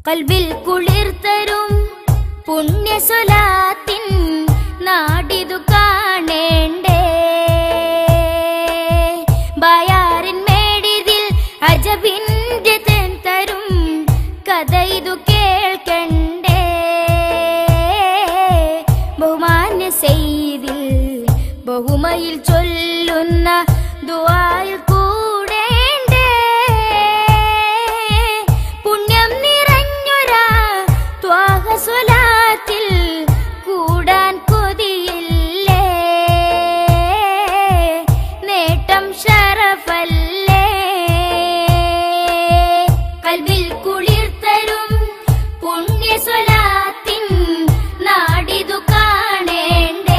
കൽബിൽ കുളിർത്തരും പുണ്യസുലാത്തിൻ നാടിതു കാണേണ്ടേ ബായാറിൻ മേടിതിൽ അജബിന്റെ തേൻ തരും കഥ ഇതു കേൾക്കണ്ടേ ബഹുമാന്യ സെയ്തിൽ ബഹുമയിൽ ചൊല്ലുന്ന ദുആയിൽ കൂടേണ്ടേ പുണ്യം നിറഞ്ഞൊരാ ത്വാഹ സ്വലാത്തിൽ കൂടാൻ കൊതിയില്ലേ നേട്ടം ഷറഫല്ലേ കൽവിൽ കുളിർത്തരും പുണ്യ സ്വലാത്തിൻ നാടിതു കാണേണ്ടേ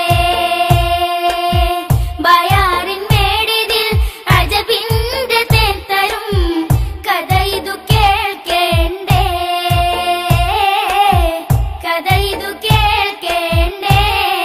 ബയാറിൻ മേടിതിൽ അജബിന്റെ തേൻ തരും കഥ ഇതു കേൾക്കേണ്ടേ കഥ ഇതു കേൾക്കേണ്ടേ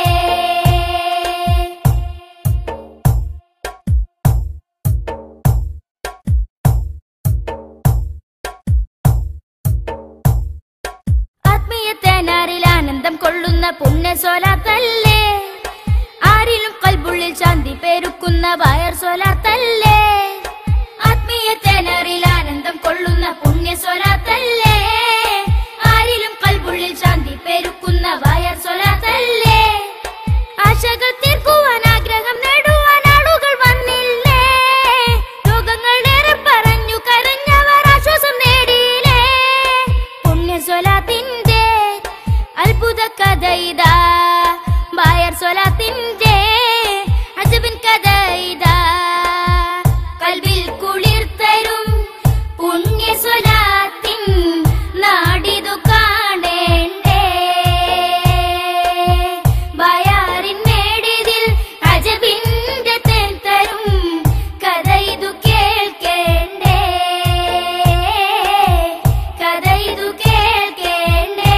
ആത്മീയത്തേനാറിൽ ആനന്ദം കൊള്ളുന്ന പുണ്യ സോലാത്തല്ലേ ആരിലും കൽബുള്ളിൽ ശാന്തി പേരുക്കുന്ന വയർ സോലാത്തല്ലേ ആത്മീയത്തേനാറിൽ ആനന്ദം കൊള്ളുന്ന പുണ്യ സോലാത്തല്ലേ ആരിലും കൽബുള്ളിൽ ശാന്തി പേരുക്കുന്ന വയർ സോലാത്തല്ലേ ആശകൾ തീർക്കുവാൻ ആഗ്രഹം നേടുവാൻ ആളുകൾ വന്നില്ലേ രോഗങ്ങളേറെ പറഞ്ഞു കരഞ്ഞവർ ആശ്വാസം നേടിയില്ലേ പുണ്യസ്വലാത്തിന്റെ അത്ഭുത കഥ ഇതാ ബായർ സ്വലാത്തിന്റെ അജബിൻ കഥ ഇതാ കൽവിൽ കുളിർത്തരും പുണ്യസ്വലാത്തിൻ നാടിതു കാണേണ്ടേ ബയാറിൻ മേടിതിൽ അജബിന്റെ തേൻ തരും കഥ ഇതു കേൾക്കേണ്ടേ കഥ ഇതു കേൾക്കേണ്ടേ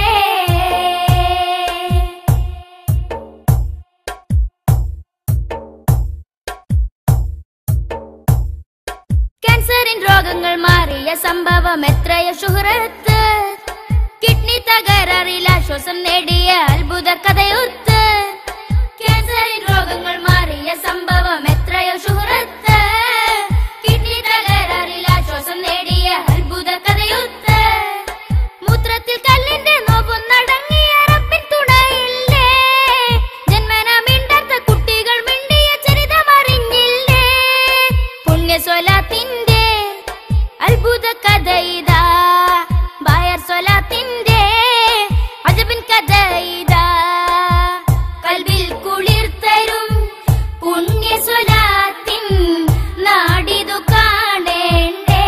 ക്യാൻസറിൻ രോഗങ്ങൾ മാറിയ സംഭവം എത്രയോ ശുഹ്രത്ത് കിഡ്നി തകരാറിൽ ആശ്വാസം നേടിയ അത്ഭുത കഥയൊത്ത് ക്യാൻസറിൻ രോഗങ്ങൾ മാറിയ സംഭവം എത്രയോ ശുഹ്രത്ത് കിഡ്നി തകരാറിൽ ആശ്വാസം നേടിയ അത്ഭുത കഥയൊത്ത് മൂത്രത്തിൽ കല്ലിന്റെ നോവും നടങ്ങിയ റബ്ബിൻ തുണയില്ലേ ജന്മന മിണ്ടാത്ത കുട്ടികൾ മിണ്ടിയ ചരിതമറിഞ്ഞില്ലേ പുണ്യസ്വലാത്തിന്റെ അത്ഭുത കഥ ഇതാ ബായർ സ്വലാത്തിന്റെ അജബിൻ കഥ ഇതാ കൽവിൽ കുളിർത്തരും പുണ്യസ്വലാത്തിൻ നാടിതു കാണേണ്ടേ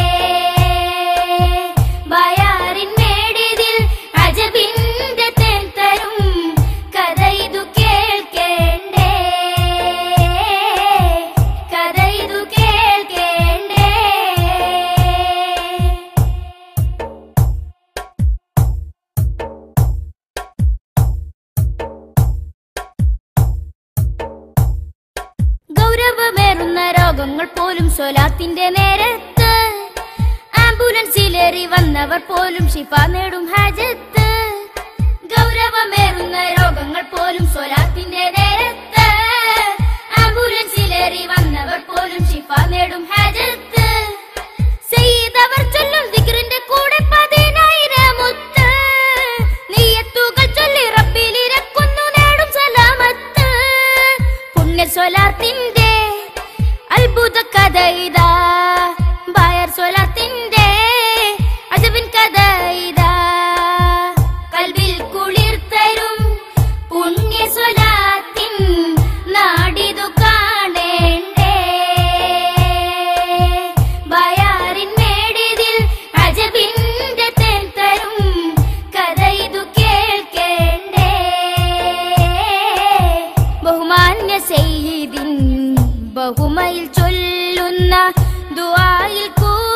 ബയാറിൻ മേടിതിൽ അജബിന്റെ തേൻ തരും കഥ ഇതു കേൾക്കേണ്ടേ കഥ ഇതു കേൾക്കേണ്ടേ ഗൗരവമേറുന്ന രോഗങ്ങൾ പോലും സ്വലാത്തിന്റെ നേരത്ത് ആംബുലൻസിലേറി വന്നവർ പോലും ശിഫ നേടും ഹാജത്ത് ഗൗരവമേറുന്ന രോഗങ്ങൾ പോലും സ്വലാത്തിന്റെ നേരത്ത് ആംബുലൻസിലേറി വന്നവർ പോലും ശിഫ നേടും ഹാജത്ത് സെയ്തവർ ചൊല്ലും ദിക്റിന്റെ കൂടെ പതിനായിരമുത്ത് നീയത്തുകൾ ചൊല്ലി റബ്ബിലിരക്കുന്നു നേടും സലാമത്ത് പുണ്യസ്വലാത്തിന്റെ അത്ഭുത കഥ ഇതാ ബായർ സ്വലാത്തിന്റെ അജബിൻ കഥ ഇതാ കൽവിൽ കുളിർത്തരും പുണ്യസ്വലാത്തിൻ നാടിതു കാണേണ്ടേ ബയാറിൻ മേടിതിൽ അജബിന്റെ തേൻ തരും കഥ ഇതു കേൾക്കേണ്ടേ ബഹുമാന്യ സെയ്തിൻ ബഹുമയിൽ ചൊല്ലുന്ന ദുആയിൽ കൂ